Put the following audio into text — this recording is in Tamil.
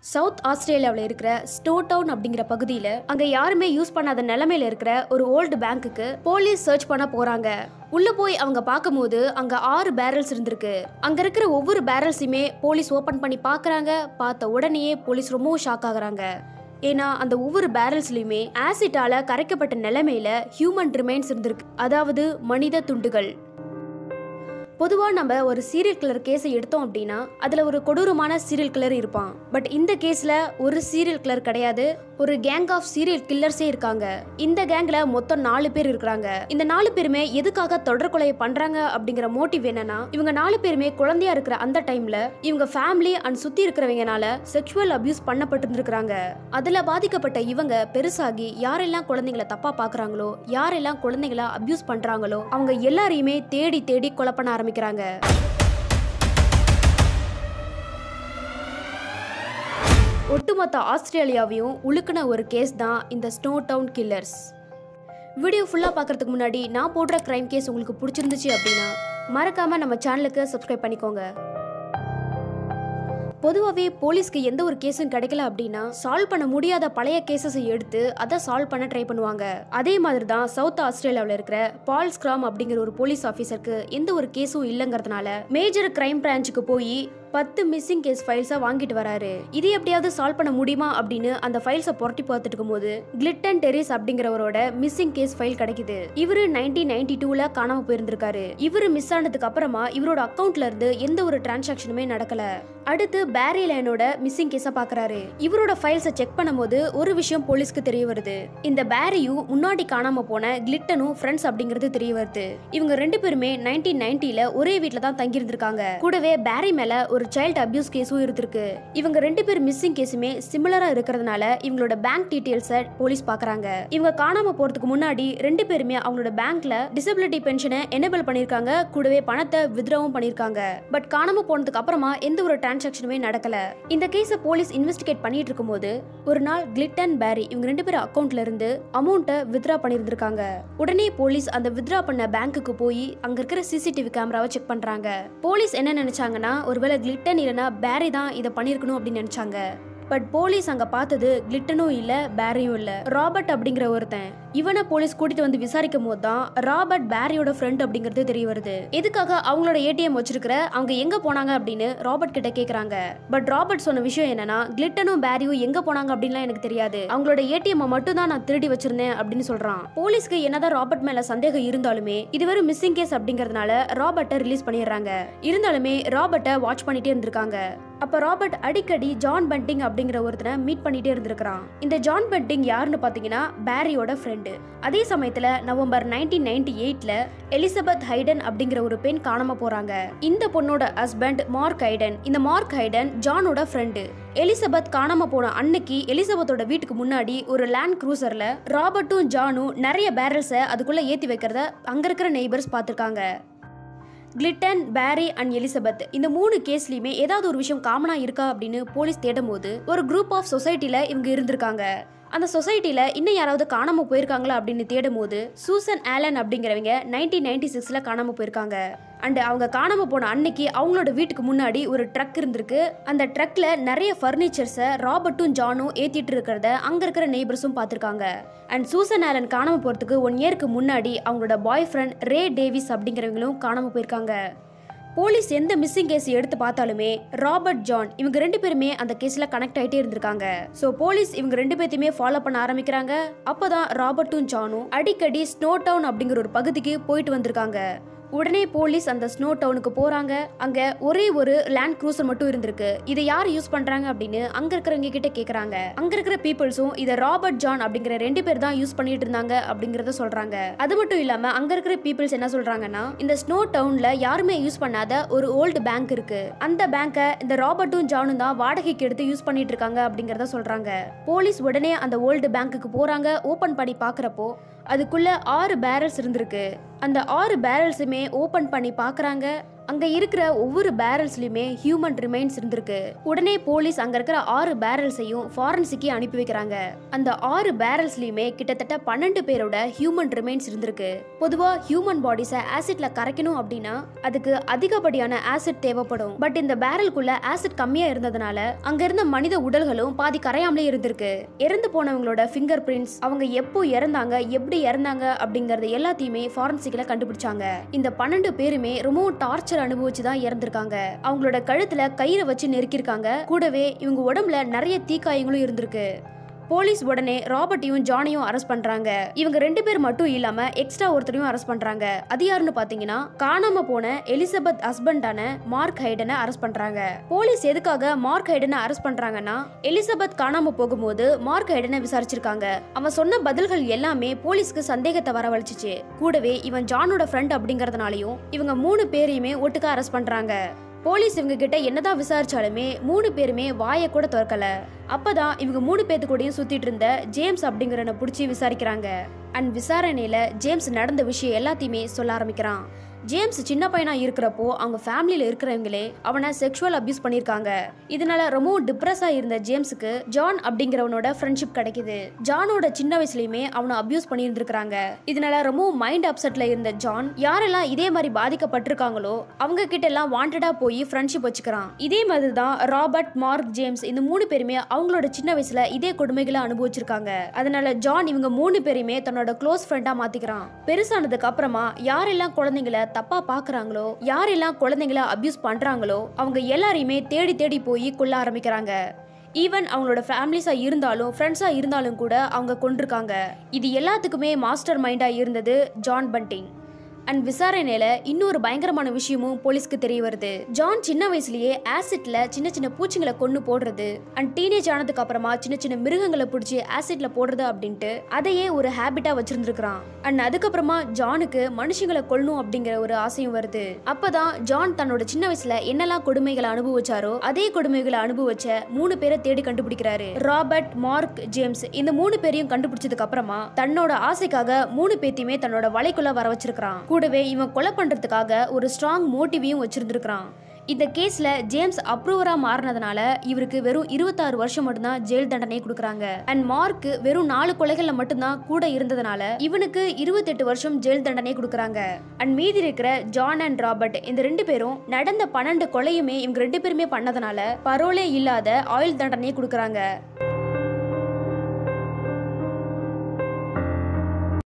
சவுத் ஆஸ்திரேலியாவில் இருக்கிற ஸ்டோ டவுன் அப்படிங்கிற பகுதியில் அங்கே யாருமே யூஸ் பண்ணாத நிலைமையில இருக்கிற ஒரு ஓல்டு பேங்க்குக்கு போலீஸ் சர்ச் பண்ண போறாங்க உள்ள போய் அவங்க பார்க்கும்போது அங்க ஆறு பேரல்ஸ் இருந்திருக்கு அங்க இருக்கிற ஒவ்வொரு பேரல்ஸையுமே போலீஸ் ஓபன் பண்ணி பார்க்கறாங்க பார்த்த உடனேயே போலீஸ் ரொம்பவும் ஷாக் ஆகுறாங்க ஏன்னா அந்த ஒவ்வொரு பேரல்ஸ்லயுமே ஆசிட்டால கரைக்கப்பட்ட நிலைமையில ஹியூமன் ரிமைன்ஸ் இருந்திருக்கு அதாவது மனித துண்டுகள் பொதுவாக நம்ம ஒரு சீரியல் கில்லர் கேஸை எடுத்தோம் அப்படின்னா அதில் ஒரு கொடூரமான சீரியல் கில்லர் இருப்பான் பட் இந்த கேஸில் ஒரு சீரியல் கில்லர் கிடையாது ஒரு கேங் ஆஃப் சீரியல் கில்லர்ஸே இருக்காங்க இந்த கேங்கில் மொத்தம் நாலு பேர் இருக்கிறாங்க இந்த நாலு பேருமே எதுக்காக தொடர் கொலையை பண்ணுறாங்க அப்படிங்கிற மோட்டிவ் என்னன்னா இவங்க நாலு பேருமே குழந்தையா இருக்கிற அந்த டைமில் இவங்க ஃபேமிலி அண்ட் சுற்றி இருக்கிறவங்கனால செக்ஷுவல் அபியூஸ் பண்ணப்பட்டிருந்திருக்கிறாங்க அதில் பாதிக்கப்பட்ட இவங்க பெருசாகி யாரெல்லாம் குழந்தைங்களை தப்பாக பார்க்குறாங்களோ யாரெல்லாம் குழந்தைங்கள அபியூஸ் பண்ணுறாங்களோ அவங்க எல்லாரையுமே தேடி தேடி கொலை பண்ண ஆரம்பிக்கிறாங்க ஒட்டுமொத்த ஆஸ்திரேலியாவையும் உழுக்கின ஒரு கேஸ் தான் இந்த ஸ்னோ டவுன் கில்லர்ஸ் வீடியோ ஃபுல்லாக பார்க்கறதுக்கு முன்னாடி நான் போடுற க்ரைம் கேஸ் உங்களுக்கு பிடிச்சிருந்துச்சு அப்படின்னா மறக்காம நம்ம சேனலுக்கு சப்ஸ்கிரைப் பண்ணிக்கோங்க பொதுவாகவே போலீஸ்க்கு எந்த ஒரு கேஸும் கிடைக்கல அப்படின்னா சால்வ் பண்ண முடியாத பழைய கேசஸை எடுத்து அதை சால்வ் பண்ண ட்ரை பண்ணுவாங்க அதே மாதிரி தான் சவுத் ஆஸ்திரேலியாவில் இருக்கிற பால் ஸ்கிராம் அப்படிங்கிற ஒரு போலீஸ் ஆஃபீஸருக்கு எந்த ஒரு கேஸும் இல்லைங்கிறதுனால மேஜர் கிரைம் பிரான்ச்சுக்கு போய் பத்து மிஸ்ஸிங் கேஸ் ஃபைல்ஸை வாங்கிட்டு வராரு இது எப்படியாவது சால்வ் பண்ண முடியுமா அப்படின்னு அந்த ஃபைல்ஸை புரட்டி பார்த்துட்டு இருக்கும்போது கிளிட்டன் டெரிஸ் அப்படிங்கிறவரோட மிஸ்ஸிங் கேஸ் ஃபைல் கிடைக்குது இவரு நைன்டீன் நைன்டி டூல காணாம போயிருந்திருக்காரு இவரு மிஸ் ஆனதுக்கு அப்புறமா இவரோட அக்கவுண்ட்ல இருந்து எந்த ஒரு டிரான்சாக்ஷனுமே நடக்கல அடுத்து பேரி லைனோட மிஸ்ஸிங் கேஸை பாக்குறாரு இவரோட ஃபைல்ஸை செக் பண்ணும்போது ஒரு விஷயம் போலீஸ்க்கு தெரிய வருது இந்த பேரியும் முன்னாடி காணாம போன கிளிட்டனும் ஃப்ரெண்ட்ஸ் அப்படிங்கிறது தெரிய வருது இவங்க ரெண்டு பேருமே நைன்டீன் நைன்டில ஒரே வீட்ல தான் தங்கி இருந்திருக்காங்க கூடவே பேரி மேல ஒரு சைல்டு அபியூஸ் கேஸும் இருந்திருக்கு இவங்க ரெண்டு பேர் மிஸ்ஸிங் கேஸுமே சிமிலரா இருக்கிறதுனால இவங்களோட பேங்க் டீடைல்ஸை போலீஸ் பாக்குறாங்க இவங்க காணாம போறதுக்கு முன்னாடி ரெண்டு பேருமே அவங்களோட பேங்க்ல டிசபிலிட்டி பென்ஷனை எனேபிள் பண்ணிருக்காங்க கூடவே பணத்தை வித்ராவும் பண்ணிருக்காங்க பட் காணாம போனதுக்கு அப்புறமா எந்த ஒரு டிரான்சாக்ஷனுமே நடக்கல இந்த கேஸை போலீஸ் இன்வெஸ்டிகேட் பண்ணிட்டு இருக்கும்போது ஒரு நாள் கிளிட்டன் பேரி இவங்க ரெண்டு பேரும் அக்கௌண்ட்ல இருந்து அமௌண்ட்டை வித்ரா பண்ணியிருந்திருக்காங்க உடனே போலீஸ் அந்த வித்ரா பண்ண பேங்க்குக்கு போய் அங்க இருக்கிற சிசிடிவி கேமராவை செக் பண்றாங்க போலீஸ் என்ன நினைச்சாங்கன்னா ஒருவேளை கிளிட்டன் இல்லைன்னா பேரி தான் இதை பண்ணிருக்கணும் அப்படின்னு நினைச்சாங்க பட் போலீஸ் அங்க பார்த்தது கிளிட்டனும் இல்ல பேரியும் இல்ல ராபர்ட் அப்படிங்கிற ஒருத்தன் இவனை போலீஸ் கூட்டிட்டு வந்து விசாரிக்கும் போது தான் ராபர்ட் பேரியோட ஃப்ரெண்ட் அப்படிங்கிறது தெரிய வருது எதுக்காக அவங்களோட ஏடிஎம் வச்சிருக்கிற அவங்க எங்க போனாங்க அப்படின்னு ராபர்ட் கிட்ட கேக்குறாங்க பட் ராபர்ட் சொன்ன விஷயம் என்னன்னா கிளிட்டனும் பேரியும் எங்க போனாங்க அப்படின்லாம் எனக்கு தெரியாது அவங்களோட ஏடிஎம் மட்டும் தான் நான் திருடி வச்சிருந்தேன் அப்படின்னு சொல்றான் போலீஸ்க்கு என்னதான் ராபர்ட் மேல சந்தேகம் இருந்தாலுமே இது வெறும் மிஸ்ஸிங் கேஸ் அப்படிங்கறதுனால ராபர்ட்டை ரிலீஸ் பண்ணிடுறாங்க இருந்தாலுமே ராபர்ட்டை வாட்ச் பண்ணிட்டே இருந்திருக்காங்க அப்ப ராபர்ட் அடிக்கடி ஜான் பண்டிங் அப்படிங்கிற ஒருத்தனை மீட் பண்ணிட்டே இருந்திருக்கிறான் இந்த ஜான் பண்டிங் யாருன்னு பாத்தீங்கன்னா பேரியோட ஃப்ரெண்டு அதே சமயத்துல நவம்பர் நைன்டீன் நைன்டி எயிட்ல எலிசபெத் ஹைடன் அப்படிங்கிற ஒரு பெண் காணாம போறாங்க இந்த பொண்ணோட ஹஸ்பண்ட் மார்க் ஹைடன் இந்த மார்க் ஹைடன் ஜானோட ஃப்ரெண்டு எலிசபெத் காணாம போன அன்னைக்கு எலிசபெத்தோட வீட்டுக்கு முன்னாடி ஒரு லேண்ட் க்ரூசர்ல ராபர்ட்டும் ஜானும் நிறைய பேரல்ஸை அதுக்குள்ள ஏத்தி வைக்கிறத அங்க இருக்கிற நெய்பர்ஸ் பார்த்திருக்காங்க கிளிட்டன் பேரி அண்ட் எலிசபெத் இந்த மூணு கேஸ்லயுமே ஏதாவது ஒரு விஷயம் காமனா இருக்கா அப்படின்னு போலீஸ் தேடும் போது ஒரு குரூப் ஆஃப் சொசைட்டில இவங்க இருந்திருக்காங்க அந்த சொசைட்டில இன்னும் யாராவது காணாம போயிருக்காங்களா அப்படின்னு தேடும் போது சூசன் ஆலன் அப்படிங்கிறவங்க நைன்டீன் நைன்டி சிக்ஸ்ல காணாம போயிருக்காங்க அண்ட் அவங்க காணாம போன அன்னைக்கு அவங்களோட வீட்டுக்கு முன்னாடி ஒரு ட்ரக் இருந்திருக்கு அந்த ட்ரக்ல நிறைய ஃபர்னிச்சர்ஸை ராபர்ட்டும் ஜானும் ஏத்திட்டு இருக்கிறத அங்க இருக்கிற நெய்பர்ஸும் பார்த்திருக்காங்க அண்ட் சூசன் ஆலன் காணாம போறதுக்கு ஒன் இயருக்கு முன்னாடி அவங்களோட பாய் ஃப்ரெண்ட் ரே டேவிஸ் அப்படிங்கிறவங்களும் காணாம போயிருக்காங்க போலீஸ் எந்த மிஸ்ஸிங் கேஸ் எடுத்து பார்த்தாலுமே ராபர்ட் ஜான் இவங்க ரெண்டு பேருமே அந்த கேஸ்ல கனெக்ட் ஆயிட்டே இருந்திருக்காங்க ஸோ போலீஸ் இவங்க ரெண்டு பேர்த்தையுமே ஃபாலோ பண்ண ஆரம்பிக்கிறாங்க அப்பதான் ராபர்ட்டும் ஜானும் அடிக்கடி ஸ்னோ டவுன் அப்படிங்கிற ஒரு பகுதிக்கு போயிட்டு வந்திருக்காங்க உடனே போலீஸ் அந்த ஸ்னோ டவுனுக்கு போறாங்க அங்க ஒரே ஒரு லேண்ட் க்ரூசர் மட்டும் இருந்திருக்கு இதை யார் யூஸ் பண்றாங்க அப்படின்னு அங்க இருக்கிறவங்க கிட்ட கேக்குறாங்க அங்க இருக்கிற பீப்புள்ஸும் இதை ராபர்ட் ஜான் அப்படிங்கிற ரெண்டு பேர் தான் யூஸ் பண்ணிட்டு இருந்தாங்க அப்படிங்கறத சொல்றாங்க அது மட்டும் இல்லாம அங்க இருக்கிற பீப்புள்ஸ் என்ன சொல்றாங்கன்னா இந்த ஸ்னோ டவுன்ல யாருமே யூஸ் பண்ணாத ஒரு ஓல்டு பேங்க் இருக்கு அந்த பேங்கை இந்த ராபர்ட்டும் ஜானும் தான் வாடகைக்கு எடுத்து யூஸ் பண்ணிட்டு இருக்காங்க அப்படிங்கறத சொல்றாங்க போலீஸ் உடனே அந்த ஓல்டு பேங்க்குக்கு போறாங்க ஓபன் பண்ணி பாக்குறப்போ அதுக்குள்ள ஆறு பேரல்ஸ் இருந்திருக்கு அந்த ஆறு பேரல்ஸுமே ஓபன் பண்ணி பார்க்கறாங்க அங்க இருக்கிற ஒவ்வொரு பேரல்ஸ்லயுமே ஹியூமன் ரிமைன்ஸ் இருந்திருக்கு உடனே போலீஸ் அங்க இருக்கிற ஆறு பேரல்ஸையும் ஃபாரன்சிக்கு அனுப்பி வைக்கிறாங்க அந்த ஆறு பேரல்ஸ்லயுமே கிட்டத்தட்ட பன்னெண்டு பேரோட ஹியூமன் ரிமைன்ஸ் இருந்திருக்கு பொதுவா ஹியூமன் பாடிஸை ஆசிட்ல கரைக்கணும் அப்படின்னா அதுக்கு அதிகப்படியான ஆசிட் தேவைப்படும் பட் இந்த பேரலுக்குள்ள ஆசிட் கம்மியா இருந்ததுனால அங்க இருந்த மனித உடல்களும் பாதி கரையாமலே இருந்திருக்கு இறந்து போனவங்களோட ஃபிங்கர் பிரிண்ட்ஸ் அவங்க எப்போ இறந்தாங்க எப்படி இறந்தாங்க அப்படிங்கறது எல்லாத்தையுமே ஃபாரன்சிக்ல கண்டுபிடிச்சாங்க இந்த பன்னெண்டு பேருமே ரொம்பவும் டார்ச்சர் அனுபவிச்சு தான் இறந்திருக்காங்க அவங்களோட கழுத்துல கயிறை வச்சு நெருக்கியிருக்காங்க கூடவே இவங்க உடம்புல நிறைய தீக்காயங்களும் இருந்திருக்கு போலீஸ் உடனே ராபர்ட்டையும் ஜானையும் அரெஸ்ட் பண்றாங்க இவங்க ரெண்டு பேர் மட்டும் இல்லாம எக்ஸ்ட்ரா ஒருத்தரையும் அரெஸ்ட் பண்றாங்க அது யாருன்னு பாத்தீங்கன்னா காணாம போன எலிசபெத் ஹஸ்பண்டான மார்க் ஹைடனை அரெஸ்ட் பண்றாங்க போலீஸ் எதுக்காக மார்க் ஹைடனை அரெஸ்ட் பண்றாங்கன்னா எலிசபெத் காணாம போகும்போது மார்க் ஹைடனை விசாரிச்சிருக்காங்க அவன் சொன்ன பதில்கள் எல்லாமே போலீஸ்க்கு சந்தேகத்தை வரவழைச்சிச்சு கூடவே இவன் ஜானோட ஃப்ரெண்ட் அப்படிங்கறதுனாலயும் இவங்க மூணு பேரையுமே ஒட்டுக்கா அரெஸ்ட் பண்றாங்க போலீஸ் இவங்க கிட்ட என்னதான் விசாரிச்சாலுமே மூணு பேருமே வாயை கூட திறக்கல அப்பதான் இவங்க மூணு பேத்து கூடயும் சுத்திட்டு இருந்த ஜேம்ஸ் அப்படிங்கிறவனை பிடிச்சி விசாரிக்கிறாங்க அண்ட் விசாரணையில ஜேம்ஸ் நடந்த விஷயம் எல்லாத்தையுமே சொல்ல ஆரம்பிக்கிறான் ஜேம்ஸ் சின்ன பையனா இருக்கிறப்போ அவங்க ஃபேமிலியில இருக்கிறவங்களே அவனை செக்ஷுவல் அபியூஸ் பண்ணியிருக்காங்க இதனால ரொம்பவும் டிப்ரெஸ்ஸா இருந்த ஜேம்ஸுக்கு ஜான் அப்படிங்கிறவனோட ஃப்ரெண்ட்ஷிப் கிடைக்குது ஜானோட சின்ன வயசுலயுமே அவனை அபியூஸ் பண்ணியிருந்திருக்காங்க இதனால ரொம்பவும் மைண்ட் அப்செட்ல இருந்த ஜான் யாரெல்லாம் இதே மாதிரி பாதிக்கப்பட்டிருக்காங்களோ அவங்க கிட்ட எல்லாம் வாண்டடா போய் ஃப்ரெண்ட்ஷிப் வச்சுக்கிறான் இதே மாதிரி தான் ராபர்ட் மார்க் ஜேம்ஸ் இந்த மூணு பேருமே அவங்களோட சின்ன வயசுல இதே கொடுமைகளை அனுபவிச்சிருக்காங்க அதனால ஜான் இவங்க மூணு பேருமே தன்னோட க்ளோஸ் ஃப்ரெண்டா மாத்திக்கிறான் பெருசானதுக்கு அப்புறமா யாரெல்லாம் குழந்தைங்கள தப்பா பாக்குறாங்களோ யாரெல்லாம் குழந்தைங்கள அபியூஸ் பண்றாங்களோ அவங்க எல்லாரையுமே தேடி தேடி போய் கொல்ல ஆரம்பிக்கிறாங்க ஈவன் அவங்களோட ஃபேமிலிஸாக இருந்தாலும் ஃப்ரெண்ட்ஸாக இருந்தாலும் கூட அவங்க கொண்டிருக்காங்க இது எல்லாத்துக்குமே மாஸ்டர் மைண்டாக இருந்தது ஜான் பண்டிங் அண்ட் விசாரணையில இன்னொரு பயங்கரமான விஷயமும் போலீஸ்க்கு தெரிய வருது ஜான் சின்ன வயசுலயே ஆசிட்ல சின்ன சின்ன பூச்சிங்களை கொண்டு போடுறது அண்ட் டீனேஜ் ஆனதுக்கு அப்புறமா சின்ன சின்ன மிருகங்களை பிடிச்சி ஆசிட்ல போடுறது அப்படின்ட்டு அதையே ஒரு ஹேபிட்டா வச்சிருந்திருக்கிறான் அண்ட் அதுக்கப்புறமா ஜானுக்கு மனுஷங்களை கொல்லணும் அப்படிங்கிற ஒரு ஆசையும் வருது அப்பதான் ஜான் தன்னோட சின்ன வயசுல என்னெல்லாம் கொடுமைகளை அனுபவிச்சாரோ அதே கொடுமைகளை அனுபவிச்ச மூணு பேரை தேடி கண்டுபிடிக்கிறாரு ராபர்ட் மார்க் ஜேம்ஸ் இந்த மூணு பேரையும் கண்டுபிடிச்சதுக்கு அப்புறமா தன்னோட ஆசைக்காக மூணு பேத்தையுமே தன்னோட வலைக்குள்ள வர வச்சிருக்கான் கூடவே இவன் கொலை பண்றதுக்காக ஒரு ஸ்ட்ராங் மோட்டிவையும் வச்சிருந்திருக்கிறான் இந்த கேஸ்ல ஜேம்ஸ் அப்ரூவரா மாறினதுனால இவருக்கு வெறும் இருபத்தாறு வருஷம் மட்டும்தான் ஜெயில் தண்டனை கொடுக்குறாங்க அண்ட் மார்க்கு வெறும் நாலு கொலைகள்ல மட்டும்தான் கூட இருந்ததுனால இவனுக்கு இருபத்தெட்டு வருஷம் ஜெயில் தண்டனை கொடுக்குறாங்க அண்ட் மீதி இருக்கிற ஜான் அண்ட் ராபர்ட் இந்த ரெண்டு பேரும் நடந்த பன்னெண்டு கொலையுமே இவங்க ரெண்டு பேருமே பண்ணதுனால பரோலே இல்லாத ஆயுள் தண்டனையை கொடுக்குறாங்க